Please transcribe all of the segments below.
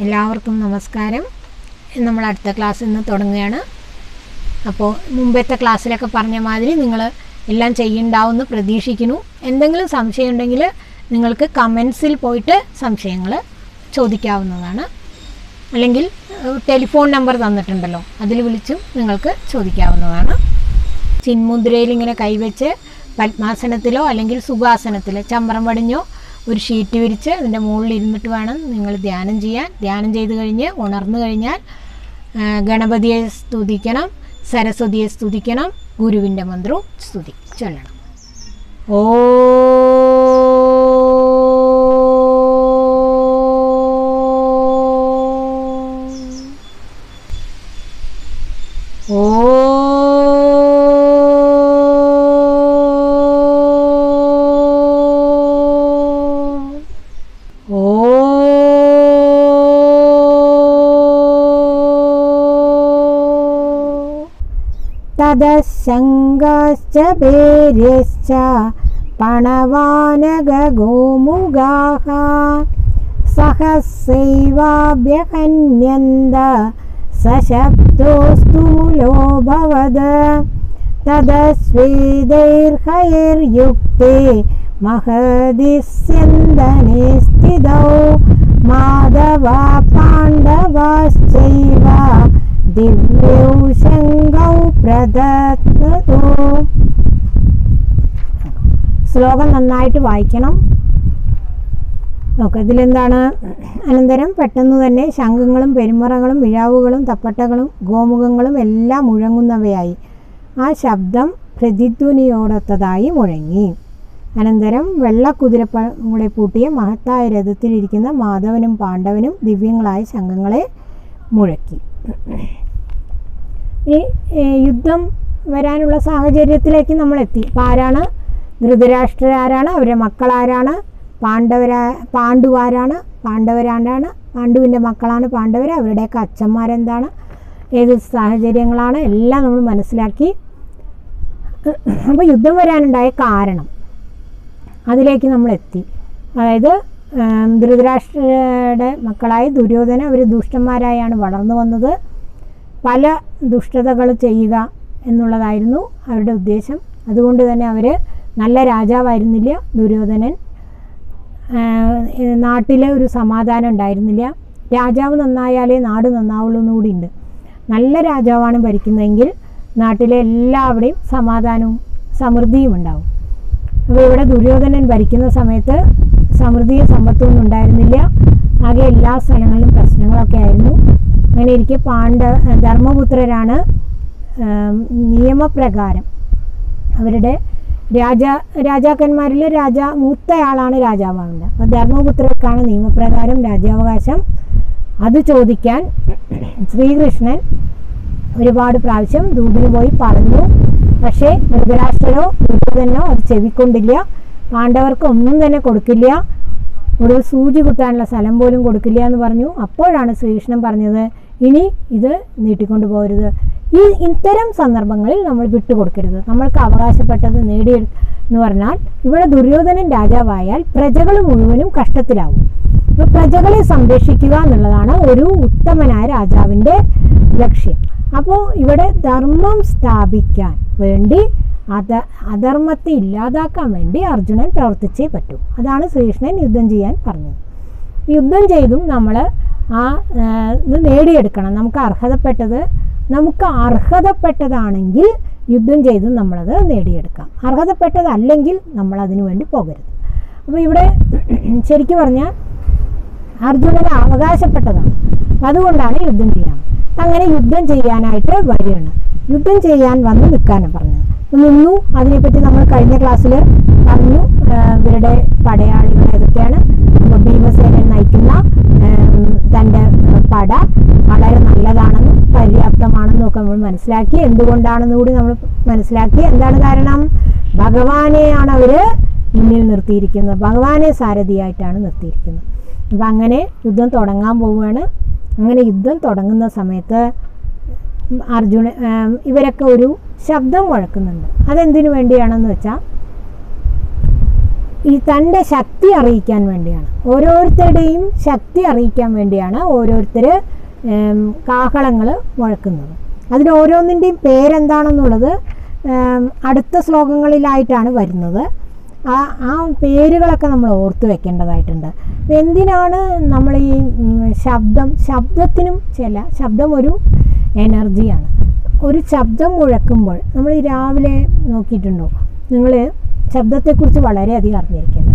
എല്ലാവർക്കും നമസ്കാരം നമ്മൾ അടുത്ത ക്ലാസ് ഇന്ന് തുടങ്ങുകയാണ് അപ്പോൾ മുമ്പത്തെ ക്ലാസ്സിലൊക്കെ പറഞ്ഞ മാതിരി നിങ്ങൾ എല്ലാം ചെയ്യുന്നുണ്ടാവുമെന്ന് പ്രതീക്ഷിക്കുന്നു എന്തെങ്കിലും സംശയം ഉണ്ടെങ്കിൽ നിങ്ങൾക്ക് കമൻസിൽ പോയിട്ട് സംശയങ്ങൾ ചോദിക്കാവുന്നതാണ് അല്ലെങ്കിൽ ഏഹ്, ടെലിഫോൺ നമ്പർ തന്നിട്ടുണ്ടല്ലോ അതിൽ വിളിച്ചും നിങ്ങൾക്ക് ചോദിക്കാവുന്നതാണ് ചിന്മുദ്രയിൽ ഇങ്ങനെ കൈവച്ച് പത്മാസനത്തിലോ അല്ലെങ്കിൽ സുഖാസനത്തിലോ ചമ്രം പടിഞ്ഞോ ഒരു ഷീറ്റ് വിരിച്ച് അതിൻ്റെ മുകളിൽ ഇരുന്നിട്ട് വേണം നിങ്ങൾ ധ്യാനം ചെയ്യാൻ ധ്യാനം ചെയ്ത് കഴിഞ്ഞ് ഉണർന്നു കഴിഞ്ഞാൽ ആ, ഗണപതിയെ സ്തുതിക്കണം സരസ്വതിയെ സ്തുതിക്കണം ഗുരുവിൻ്റെ മന്ത്രവും സ്തുതി ചൊല്ലണം ഓ തദശങ്കാശ്ച പേര്യശ്ച പണവാനഗോമുഗാः सहस्रैवाभ्यहन्यन्द सशब्दोऽस्तु मूलोऽभवद तदस्वेदैर्हयैर्युक्ते महदिस्यन्दने स्थितौ माधवा पाण्डवाश्चैव दिव्यौ शङ्गौ प्रदत्ततो ശ്ലോകം നന്നായിട്ട് വായിക്കണം ഓക്കെ ഇതിലെന്താണ് അനന്തരം പെട്ടെന്ന് തന്നെ ശംഖങ്ങളും പെരുമറകളും വിഴാവുകളും തപ്പട്ടകളും ഗോമുഖങ്ങളും എല്ലാം മുഴങ്ങുന്നവയായി ആ ശബ്ദം പ്രതിധ്വനിയോടൊത്തതായി മുഴങ്ങി അനന്തരം വെള്ളക്കുതിരപ്പുകളെ പൂട്ടിയ മഹത്തായ രഥത്തിലിരിക്കുന്ന മാധവനും പാണ്ഡവനും ദിവ്യങ്ങളായ ശംഖങ്ങളെ മുഴക്കി ഈ ഏ, യുദ്ധം വരാനുള്ള സാഹചര്യത്തിലേക്ക് നമ്മൾ എത്തി അപ്പോൾ ആരാണ് ധൃതരാഷ്ട്രർ ആരാണ് അവരുടെ മക്കൾ ആരാണ് പാണ്ഡവരാ പാണ്ഡുവാരാണ് പാണ്ഡവരാരാണ് പാണ്ഡുവിൻ്റെ മക്കളാണ് പാണ്ഡവർ അവരുടെയൊക്കെ അച്ഛന്മാരെന്താണ് ഏത് സാഹചര്യങ്ങളാണ് എല്ലാം നമ്മൾ മനസ്സിലാക്കി അപ്പോൾ യുദ്ധം വരാനുണ്ടായ കാരണം അതിലേക്ക് നമ്മൾ എത്തി അതായത് ഉം, ധൃതരാഷ്ട്രയുടെ മക്കളായ ദുര്യോധന അവർ ദുഷ്ടന്മാരായാണ് വളർന്നു വന്നത് പല ദുഷ്ടതകൾ ചെയ്യുക എന്നുള്ളതായിരുന്നു അവരുടെ ഉദ്ദേശം അതുകൊണ്ട് തന്നെ അവർ നല്ല രാജാവായിരുന്നില്ല ദുര്യോധനൻ നാട്ടിലെ ഒരു സമാധാനം ഉണ്ടായിരുന്നില്ല രാജാവ് നന്നായാലേ നാട് നന്നാവുള്ളൂ എന്നുകൂടി ഉണ്ട് നല്ല രാജാവാണ് ഭരിക്കുന്നതെങ്കിൽ നാട്ടിലെ എല്ലാവിടെയും സമാധാനവും സമൃദ്ധിയും ഉണ്ടാവും അപ്പോൾ ഇവിടെ ദുര്യോധനൻ ഭരിക്കുന്ന സമയത്ത് സമൃദ്ധിയും സമ്പത്തൊന്നും ഉണ്ടായിരുന്നില്ല ആകെ എല്ലാ സ്ഥലങ്ങളിലും പ്രശ്നങ്ങളൊക്കെ ആയിരുന്നു അങ്ങനെ ഇരിക്കെ പാണ്ഡ ധർമ്മപുത്രരാണ് ആം, നിയമപ്രകാരം അവരുടെ രാജ രാജാക്കന്മാരിൽ രാജാ മൂത്തയാളാണ് രാജാവാവേണ്ടത് അപ്പോൾ ധർമ്മപുത്രർക്കാണ് നിയമപ്രകാരം രാജ്യാവകാശം അത് ചോദിക്കാൻ ശ്രീകൃഷ്ണൻ ഒരുപാട് പ്രാവശ്യം ദൂതിന് പോയി പറഞ്ഞു പക്ഷേ ധൃതരാഷ്ട്രരോ ദുര്യോധനോ അത് ചെവിക്കൊണ്ടില്ല പാണ്ഡവർക്ക് ഒന്നും തന്നെ കൊടുക്കില്ല ഒരു സൂചി കുത്താനുള്ള സ്ഥലം പോലും കൊടുക്കില്ല എന്ന് പറഞ്ഞു അപ്പോഴാണ് ശ്രീകൃഷ്ണൻ പറഞ്ഞത് ഇനി ഇത് നീട്ടിക്കൊണ്ടു പോകരുത് ഈ ഇത്തരം സന്ദർഭങ്ങളിൽ നമ്മൾ വിട്ടുകൊടുക്കരുത് നമ്മൾക്ക് അവകാശപ്പെട്ടത് നേടിയെടു എന്ന് പറഞ്ഞാൽ ഇവിടെ ദുര്യോധനൻ രാജാവായാൽ പ്രജകൾ മുഴുവനും കഷ്ടത്തിലാവും അപ്പോൾ പ്രജകളെ സംരക്ഷിക്കുക എന്നുള്ളതാണ് ഒരു ഉത്തമനായ രാജാവിൻ്റെ ലക്ഷ്യം അപ്പോൾ ഇവിടെ ധർമ്മം സ്ഥാപിക്കാൻ വേണ്ടി അധ അധർമ്മത്തെ ഇല്ലാതാക്കാൻ വേണ്ടി അർജുനൻ പ്രവർത്തിച്ചേ പറ്റൂ അതാണ് ശ്രീകൃഷ്ണൻ യുദ്ധം ചെയ്യാൻ പറഞ്ഞത് യുദ്ധം ചെയ്തും നമ്മൾ ആ ആ, ഇത് നേടിയെടുക്കണം നമുക്ക് അർഹതപ്പെട്ടത് നമുക്ക് അർഹതപ്പെട്ടതാണെങ്കിൽ യുദ്ധം ചെയ്തും നമ്മളത് നേടിയെടുക്കാം അർഹതപ്പെട്ടതല്ലെങ്കിൽ നമ്മൾ അതിനു വേണ്ടി പോകരുത് അപ്പോൾ ഇവിടെ ശരിക്കും പറഞ്ഞാൽ അർജുനന് അവകാശപ്പെട്ടതാണ് അതുകൊണ്ടാണ് യുദ്ധം ചെയ്യാൻ അങ്ങനെ യുദ്ധം ചെയ്യാനായിട്ട് വരികയാണ് യുദ്ധം ചെയ്യാൻ വന്ന് നിൽക്കാനാണ് പറഞ്ഞത് അപ്പോൾ നിന്നു അതിനെപ്പറ്റി നമ്മൾ കഴിഞ്ഞ ക്ലാസ്സിൽ പറഞ്ഞു ആ, ഇവരുടെ പടയാളികൾ ഏതൊക്കെയാണ് അപ്പോൾ ഭീമസേനൻ നയിക്കുന്ന ഉം, തൻ്റെ പട വളരെ നല്ലതാണെന്നും പര്യാപ്തമാണെന്നും ഒക്കെ നമ്മൾ മനസ്സിലാക്കി എന്തുകൊണ്ടാണെന്ന് കൂടി നമ്മൾ മനസ്സിലാക്കി എന്താണ് കാരണം ഭഗവാനെയാണ് അവർ മുന്നിൽ നിർത്തിയിരിക്കുന്നത് ഭഗവാനെ സാരഥിയായിട്ടാണ് നിർത്തിയിരിക്കുന്നത് അപ്പം അങ്ങനെ യുദ്ധം തുടങ്ങാൻ പോവുകയാണ് അങ്ങനെ യുദ്ധം തുടങ്ങുന്ന സമയത്ത് അർജുന ആം, ഇവരൊക്കെ ഒരു ശബ്ദം മുഴക്കുന്നുണ്ട് അതെന്തിനു വേണ്ടിയാണെന്ന് വെച്ചാൽ ഈ തൻ്റെ ശക്തി അറിയിക്കാൻ വേണ്ടിയാണ് ഓരോരുത്തരുടെയും ശക്തി അറിയിക്കാൻ വേണ്ടിയാണ് ഓരോരുത്തർ കാഹളങ്ങൾ മുഴക്കുന്നത് അതിന് ഓരോന്നിൻ്റെയും പേരെന്താണെന്നുള്ളത് ഏം, അടുത്ത ശ്ലോകങ്ങളിലായിട്ടാണ് വരുന്നത് ആ ആ പേരുകളൊക്കെ നമ്മൾ ഓർത്ത് വെക്കേണ്ടതായിട്ടുണ്ട് അപ്പം എന്തിനാണ് നമ്മൾ ഈ ഉം, ശബ്ദം ശബ്ദത്തിനും ചില ശബ്ദം ഒരു എനർജിയാണ് ഒരു ശബ്ദം മുഴക്കുമ്പോൾ നമ്മൾ ഈ രാവിലെ നോക്കിയിട്ടുണ്ടോ നിങ്ങൾ ശബ്ദത്തെക്കുറിച്ച് വളരെയധികം അറിഞ്ഞിരിക്കേണ്ടത്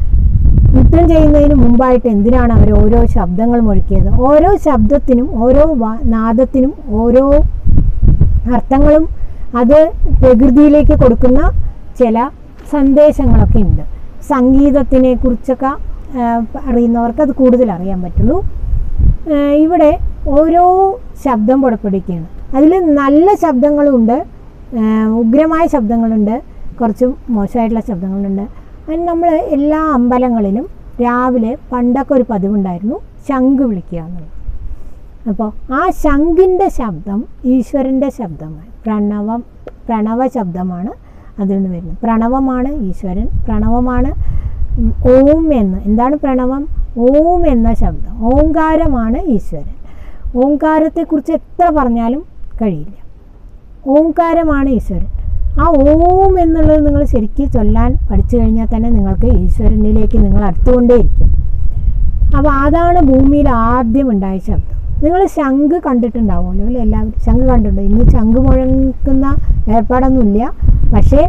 യുദ്ധം ചെയ്യുന്നതിന് മുമ്പായിട്ട് എന്തിനാണ് അവർ ഓരോ ശബ്ദങ്ങൾ മുഴക്കിയത് ഓരോ ശബ്ദത്തിനും ഓരോ വാ- നാദത്തിനും ഓരോ അർത്ഥങ്ങളും അത് പ്രകൃതിയിലേക്ക് കൊടുക്കുന്ന ചില സന്ദേശങ്ങളൊക്കെ ഉണ്ട് സംഗീതത്തിനെ കുറിച്ചൊക്കെ ആ, അറിയുന്നവർക്ക് അത് കൂടുതൽ അറിയാൻ പറ്റുള്ളൂ ആ, ഇവിടെ ഓരോ ശബ്ദം പുറപ്പെടുവിക്കുകയാണ് അതിൽ നല്ല ശബ്ദങ്ങളുണ്ട് ആ, ഉഗ്രമായ ശബ്ദങ്ങളുണ്ട് കുറച്ച് മോശമായിട്ടുള്ള ശബ്ദങ്ങളുണ്ട് അതിന് നമ്മൾ എല്ലാ അമ്പലങ്ങളിലും രാവിലെ പണ്ടൊക്കെ ഒരു പതിവുണ്ടായിരുന്നു ശംഖ് വിളിക്കുക എന്നുള്ളത് അപ്പോൾ ആ ശംഖിൻ്റെ ശബ്ദം ഈശ്വരൻ്റെ ശബ്ദമാണ് പ്രണവം പ്രണവ ശബ്ദമാണ് അതിൽ നിന്ന് വരുന്നത് പ്രണവമാണ് ഈശ്വരൻ പ്രണവമാണ് ഉം, ഓം എന്ന് എന്താണ് പ്രണവം ഓം എന്ന ശബ്ദം ഓങ്കാരമാണ് ഈശ്വരൻ ഓങ്കാരത്തെക്കുറിച്ച് എത്ര പറഞ്ഞാലും കഴിയില്ല ഓങ്കാരമാണ് ഈശ്വരൻ ആ ഓം എന്നുള്ളത് നിങ്ങൾ ശരിക്കും ചൊല്ലാൻ പഠിച്ചു കഴിഞ്ഞാൽ തന്നെ നിങ്ങൾക്ക് ഈശ്വരനിലേക്ക് നിങ്ങൾ അടുത്തുകൊണ്ടേയിരിക്കും അപ്പോൾ അതാണ് ഭൂമിയിൽ ആദ്യം ഉണ്ടായ ശബ്ദം നിങ്ങൾ ശംഖ് കണ്ടിട്ടുണ്ടാവുമല്ലോ അല്ലേ എല്ലാവരും ശംഖ് കണ്ടിട്ടുണ്ടോ ഇന്ന് ശംഖ് മുഴക്കുന്ന ഏർപ്പാടൊന്നുമില്ല പക്ഷേ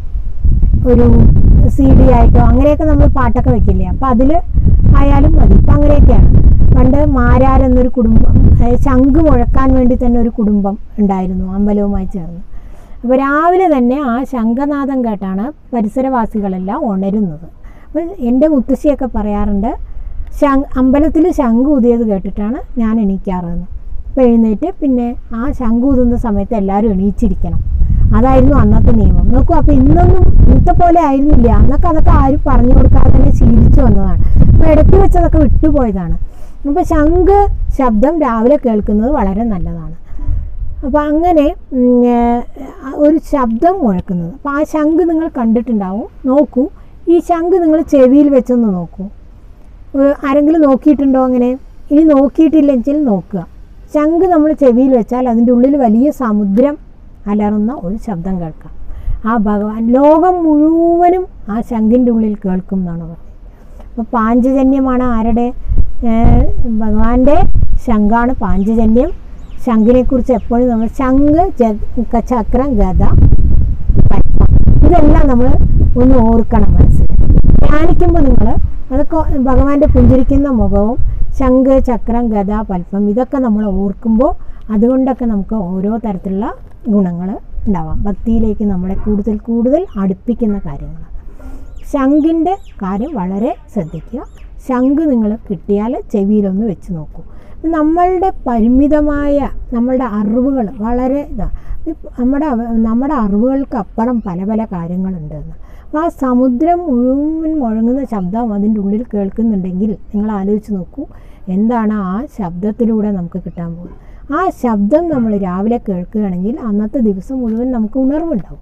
ഒരു സി ഡി ആയിട്ടോ അങ്ങനെയൊക്കെ നമ്മൾ പാട്ടൊക്കെ വെക്കില്ലേ അപ്പോൾ അതിൽ ആയാലും മതി ഇപ്പം അങ്ങനെയൊക്കെയാണ് പണ്ട് മാരാർ എന്നൊരു കുടുംബം അതായത് ശംഖ് മുഴക്കാൻ വേണ്ടി തന്നെ ഒരു കുടുംബം ഉണ്ടായിരുന്നു അമ്പലവുമായി ചേർന്ന് അപ്പോൾ രാവിലെ തന്നെ ആ ശംഖനാദം കേട്ടാണ് പരിസരവാസികളെല്ലാം ഉണരുന്നത് അപ്പോൾ എൻ്റെ മുത്തശ്ശിയൊക്കെ പറയാറുണ്ട് ശംഖ് അമ്പലത്തിൽ ശംഖ് ഊതിയത് കേട്ടിട്ടാണ് ഞാൻ എണീക്കാറെന്ന് അപ്പോൾ എഴുന്നേറ്റ് പിന്നെ ആ ശംഖ് ഊതുന്ന സമയത്ത് എല്ലാവരും എണീച്ചിരിക്കണം അതായിരുന്നു അന്നത്തെ നിയമം നോക്കൂ അപ്പോൾ ഇന്നൊന്നും ഇന്നത്തെ പോലെ ആയിരുന്നില്ല അന്നൊക്കെ അതൊക്കെ ആരും പറഞ്ഞു കൊടുക്കാതെ തന്നെ ശീലിച്ചു വന്നതാണ് അപ്പോൾ ഇടയ്ക്ക് വെച്ചതൊക്കെ വിട്ടുപോയതാണ് അപ്പോൾ ശംഖ് ശബ്ദം രാവിലെ കേൾക്കുന്നത് വളരെ നല്ലതാണ് അപ്പോൾ അങ്ങനെ ഉം, ഏർ, ഒരു ശബ്ദം മുഴക്കുന്നത് അപ്പോൾ ആ ശംഖ് നിങ്ങൾ കണ്ടിട്ടുണ്ടാവും നോക്കൂ ഈ ശംഖ് നിങ്ങൾ ചെവിയിൽ വെച്ചൊന്ന് നോക്കൂ ഏർ, ആരെങ്കിലും നോക്കിയിട്ടുണ്ടോ അങ്ങനെ ഇനി നോക്കിയിട്ടില്ലെങ്കിൽ നോക്കുക ശംഖ് നമ്മൾ ചെവിയിൽ വെച്ചാൽ അതിൻ്റെ ഉള്ളിൽ വലിയ സമുദ്രം അലറുന്ന ഒരു ശബ്ദം കേൾക്കാം ആ ഭഗവാൻ ലോകം മുഴുവനും ആ ശംഖിൻ്റെ ഉള്ളിൽ കേൾക്കും എന്നാണ് പറയുന്നത് അപ്പോൾ പാഞ്ചജന്യമാണ് ആരുടെ ഏർ, ഭഗവാന്റെ ശംഖാണ് പാഞ്ചജന്യം ശംഖിനെക്കുറിച്ച് എപ്പോഴും നമ്മൾ ശംഖ് ജ- ചക്രം ഗത പത്മം ഇതെല്ലാം നമ്മൾ ഒന്ന് ഓർക്കണം മനസ്സിൽ ധ്യാനിക്കുമ്പോൾ നിങ്ങൾ അതൊക്കെ ഭഗവാന്റെ പുഞ്ചിരിക്കുന്ന മുഖവും ശംഖ് ചക്രം ഗത പൽപ്പം ഇതൊക്കെ നമ്മൾ ഓർക്കുമ്പോൾ അതുകൊണ്ടൊക്കെ നമുക്ക് ഓരോ തരത്തിലുള്ള ഗുണങ്ങൾ ഉണ്ടാവാം ഭക്തിയിലേക്ക് നമ്മളെ കൂടുതൽ കൂടുതൽ അടുപ്പിക്കുന്ന കാര്യങ്ങൾ ശംഖിൻ്റെ കാര്യം വളരെ ശ്രദ്ധിക്കുക ശംഖ് നിങ്ങൾ കിട്ടിയാൽ ചെവിയിലൊന്ന് വെച്ച് നോക്കൂ നമ്മളുടെ പരിമിതമായ നമ്മളുടെ അറിവുകൾ വളരെ ഇതാണ് ഇപ്പ നമ്മുടെ അവ- നമ്മുടെ അറിവുകൾക്ക് അപ്പുറം പല പല കാര്യങ്ങളുണ്ടെന്ന് അപ്പോൾ ആ സമുദ്രം മുഴുവൻ മുഴങ്ങുന്ന ശബ്ദം അതിൻ്റെ ഉള്ളിൽ കേൾക്കുന്നുണ്ടെങ്കിൽ നിങ്ങൾ ആലോചിച്ച് നോക്കൂ എന്താണ് ആ ശബ്ദത്തിലൂടെ നമുക്ക് കിട്ടാൻ പോകുന്നത് ആ ശബ്ദം നമ്മൾ രാവിലെ കേൾക്കുകയാണെങ്കിൽ അന്നത്തെ ദിവസം മുഴുവൻ നമുക്ക് ഉണർവുണ്ടാവും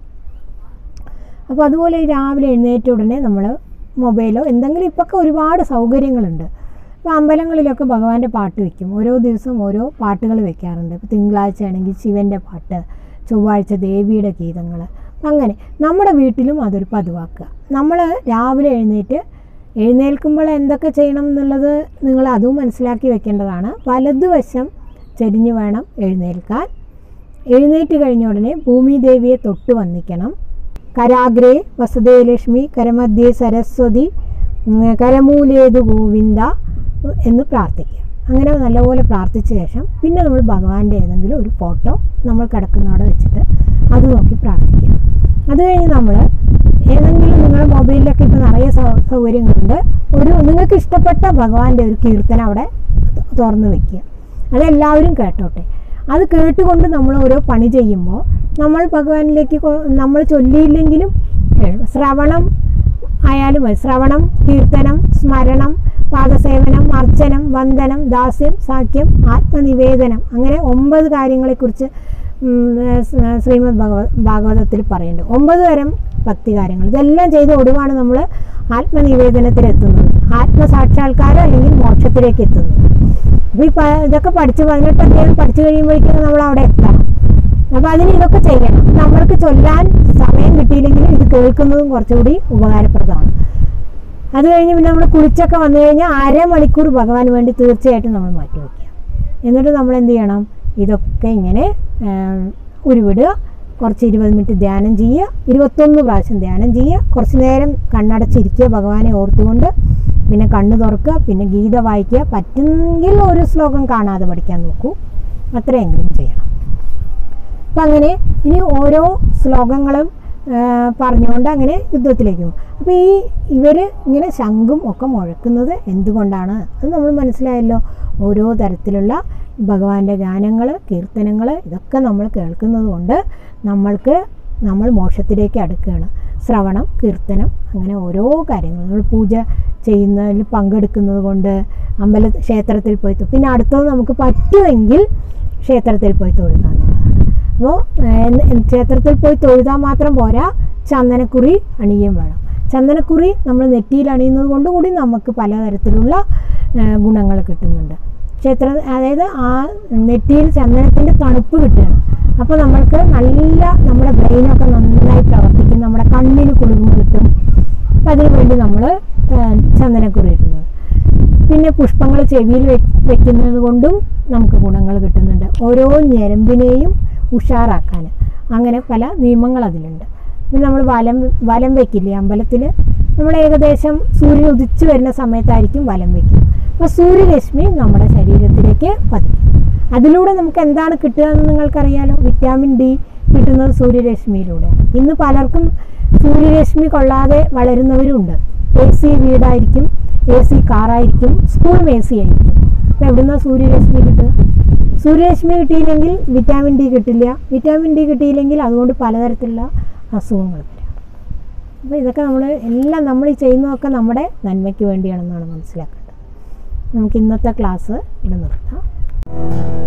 അപ്പോൾ അതുപോലെ ഈ രാവിലെ എഴുന്നേറ്റ ഉടനെ നമ്മൾ മൊബൈലോ എന്തെങ്കിലും ഇപ്പൊക്കെ ഒരുപാട് സൗകര്യങ്ങളുണ്ട് ഇപ്പോൾ അമ്പലങ്ങളിലൊക്കെ ഭഗവാന്റെ പാട്ട് വെക്കും ഓരോ ദിവസം ഓരോ പാട്ടുകൾ വെക്കാറുണ്ട് ഇപ്പോൾ തിങ്കളാഴ്ച ആണെങ്കിൽ ശിവൻ്റെ പാട്ട് ചൊവ്വാഴ്ച ദേവിയുടെ ഗീതങ്ങൾ അങ്ങനെ നമ്മുടെ വീട്ടിലും അതൊരു പതിവാക്കുക നമ്മൾ രാവിലെ എഴുന്നേറ്റ് എഴുന്നേൽക്കുമ്പോൾ എന്തൊക്കെ ചെയ്യണം എന്നുള്ളത് നിങ്ങൾ അതും മനസ്സിലാക്കി വെക്കേണ്ടതാണ് വലതുവശം ചെരിഞ്ഞ് വേണം എഴുന്നേൽക്കാൻ എഴുന്നേറ്റ് കഴിഞ്ഞ ഉടനെ ഭൂമിദേവിയെ തൊട്ട് വന്ദിക്കണം കരാഗ്രേ വസുദേലക്ഷ്മി കരമധ്യേ സരസ്വതി ഉം, കരമൂലേതു ഗോവിന്ദ എന്ന് പ്രാർത്ഥിക്കുക അങ്ങനെ നല്ലപോലെ പ്രാർത്ഥിച്ച ശേഷം പിന്നെ നമ്മൾ ഭഗവാന്റെ ഏതെങ്കിലും ഒരു ഫോട്ടോ നമ്മൾ കിടക്കുന്നവിടെ വെച്ചിട്ട് അത് നോക്കി പ്രാർത്ഥിക്കുക അത് കഴിഞ്ഞ് നമ്മൾ ഏതെങ്കിലും നിങ്ങളുടെ മൊബൈലിലൊക്കെ ഇപ്പോൾ നിറയെ സൗ- സൗകര്യങ്ങളുണ്ട് ഒരു നിങ്ങൾക്ക് ഇഷ്ടപ്പെട്ട ഭഗവാന്റെ ഒരു കീർത്തനം അവിടെ ത- തുറന്ന് വെക്കുക അതെല്ലാവരും കേട്ടോട്ടെ അത് കേട്ടുകൊണ്ട് നമ്മൾ ഓരോ പണി ചെയ്യുമ്പോൾ നമ്മൾ ഭഗവാനിലേക്ക് കൊ- നമ്മൾ ചൊല്ലിയില്ലെങ്കിലും ഏ- ശ്രവണം ആയാലും മതി ശ്രവണം കീർത്തനം സ്മരണം പാദസേവനം അർച്ചനം വന്ദനം ദാസ്യം സാഖ്യം ആത്മനിവേദനം അങ്ങനെ ഒമ്പത് കാര്യങ്ങളെക്കുറിച്ച് ഉം, ഏ, സ്- ശ്രീമദ് ഭഗവ ഭാഗവതത്തിൽ പറയുന്നുണ്ട് ഒമ്പത് തരം ഭക്തി കാര്യങ്ങൾ ഇതെല്ലാം ചെയ്ത് ഒടുവാണ് നമ്മൾ ആത്മനിവേദനത്തിലെത്തുന്നത് ആത്മസാക്ഷാത്കാരം അല്ലെങ്കിൽ മോക്ഷത്തിലേക്ക് എത്തുന്നത് അപ്പോൾ ഈ പ- ഇതൊക്കെ പഠിച്ച് പതിനെട്ട് അധ്യായം പഠിച്ചു കഴിയുമ്പോഴേക്കും നമ്മൾ അവിടെ എത്തണം അപ്പോൾ അതിന് ഇതൊക്കെ ചെയ്യണം നമ്മൾക്ക് ചൊല്ലാൻ സമയം കിട്ടിയില്ലെങ്കിലും ഇത് കേൾക്കുന്നതും കുറച്ചുകൂടി ഉപകാരപ്രദമാണ് അത് കഴിഞ്ഞ് പിന്നെ നമ്മൾ കുളിച്ചൊക്കെ വന്നു കഴിഞ്ഞാൽ അരമണിക്കൂർ ഭഗവാന് വേണ്ടി തീർച്ചയായിട്ടും നമ്മൾ മാറ്റി വയ്ക്കുക എന്നിട്ട് നമ്മൾ എന്ത് ചെയ്യണം ഇതൊക്കെ ഇങ്ങനെ ആം, ഉരുവിടുക കുറച്ച് ഇരുപത് മിനിറ്റ് ധ്യാനം ചെയ്യുക ഇരുപത്തൊന്ന് പ്രാവശ്യം ധ്യാനം ചെയ്യുക കുറച്ച് നേരം കണ്ണടച്ചിരിക്കുക ഭഗവാനെ ഓർത്തുകൊണ്ട് പിന്നെ കണ്ണ് തുറക്കുക പിന്നെ ഗീത വായിക്കുക പറ്റുമെങ്കിൽ ഒരു ശ്ലോകം കാണാതെ പഠിക്കാൻ നോക്കൂ അത്രയെങ്കിലും ചെയ്യണം അപ്പം അങ്ങനെ ഇനി ഓരോ ശ്ലോകങ്ങളും ആ, പറഞ്ഞുകൊണ്ട് അങ്ങനെ യുദ്ധത്തിലേക്ക് പോകും അപ്പോൾ ഈ ഇവർ ഇങ്ങനെ ശംഖും ഒക്കെ മുഴക്കുന്നത് എന്തുകൊണ്ടാണ് അത് നമ്മൾ മനസ്സിലായല്ലോ ഓരോ തരത്തിലുള്ള ഭഗവാന്റെ ഗാനങ്ങൾ കീർത്തനങ്ങൾ ഇതൊക്കെ നമ്മൾ കേൾക്കുന്നത് കൊണ്ട് നമ്മൾക്ക് നമ്മൾ മോക്ഷത്തിലേക്ക് അടുക്കുകയാണ് ശ്രവണം കീർത്തനം അങ്ങനെ ഓരോ കാര്യങ്ങളും നമ്മൾ പൂജ ചെയ്യുന്നതിൽ പങ്കെടുക്കുന്നത് കൊണ്ട് അമ്പല ക്ഷേത്രത്തിൽ പോയി തൊ- പിന്നെ അടുത്തത് നമുക്ക് പറ്റുമെങ്കിൽ ക്ഷേത്രത്തിൽ പോയി തൊഴുക എന്നുള്ളതാണ് അപ്പോൾ ക്ഷേത്രത്തിൽ പോയി തൊഴുതാൽ മാത്രം പോരാ ചന്ദനക്കുറി അണിയുകയും വേണം ചന്ദനക്കുറി നമ്മൾ നെറ്റിയിൽ അണിയുന്നത് കൊണ്ട് കൂടി നമുക്ക് പലതരത്തിലുള്ള ഗുണങ്ങൾ കിട്ടുന്നുണ്ട് ക്ഷേത്ര അതായത് ആ നെറ്റിയിൽ ചന്ദനത്തിൻ്റെ തണുപ്പ് കിട്ടുകയാണ് അപ്പോൾ നമ്മൾക്ക് നല്ല നമ്മുടെ ബ്രെയിനൊക്കെ നന്നായി പ്രവർത്തിക്കും നമ്മുടെ കണ്ണിന് കുളിർമ കിട്ടും അപ്പം അതിനു വേണ്ടി നമ്മൾ ചന്ദനക്കുറി ഇടുന്നത് പിന്നെ പുഷ്പങ്ങൾ ചെവിയിൽ വെ വെക്കുന്നത് കൊണ്ടും നമുക്ക് ഗുണങ്ങൾ കിട്ടുന്നുണ്ട് ഓരോ ഞരമ്പിനെയും ഉഷാറാക്കാൻ അങ്ങനെ പല നിയമങ്ങൾ അതിലുണ്ട് പിന്നെ നമ്മൾ വലം വലം വെക്കില്ലേ അമ്പലത്തിൽ നമ്മൾ ഏകദേശം സൂര്യൻ ഉദിച്ചു വരുന്ന സമയത്തായിരിക്കും വലം വെക്കുന്നത് അപ്പോൾ സൂര്യരശ്മി നമ്മുടെ ശരീരത്തിലേക്ക് പതിക്കും അതിലൂടെ നമുക്ക് എന്താണ് കിട്ടുക എന്ന് നിങ്ങൾക്കറിയാലോ വിറ്റാമിൻ ഡി കിട്ടുന്നത് സൂര്യരശ്മിയിലൂടെയാണ് ഇന്ന് പലർക്കും സൂര്യരശ്മി കൊള്ളാതെ വളരുന്നവരുണ്ട് എ സി വീടായിരിക്കും എ സി കാറായിരിക്കും സ്കൂളും എ സി ആയിരിക്കും അപ്പോൾ എവിടുന്ന സൂര്യരശ്മി കിട്ടുക സൂര്യരശ്മി കിട്ടിയില്ലെങ്കിൽ വിറ്റാമിൻ ഡി കിട്ടില്ല വിറ്റാമിൻ ഡി കിട്ടിയില്ലെങ്കിൽ അതുകൊണ്ട് പലതരത്തിലുള്ള അസുഖങ്ങൾ വരാം അപ്പോൾ ഇതൊക്കെ നമ്മൾ എല്ലാം നമ്മൾ ഈ ചെയ്യുന്നതൊക്കെ നമ്മുടെ നന്മയ്ക്ക് വേണ്ടിയാണെന്നാണ് മനസ്സിലാക്കേണ്ടത് നമുക്ക് ഇന്നത്തെ ക്ലാസ് ഇവിടെ നിർത്താം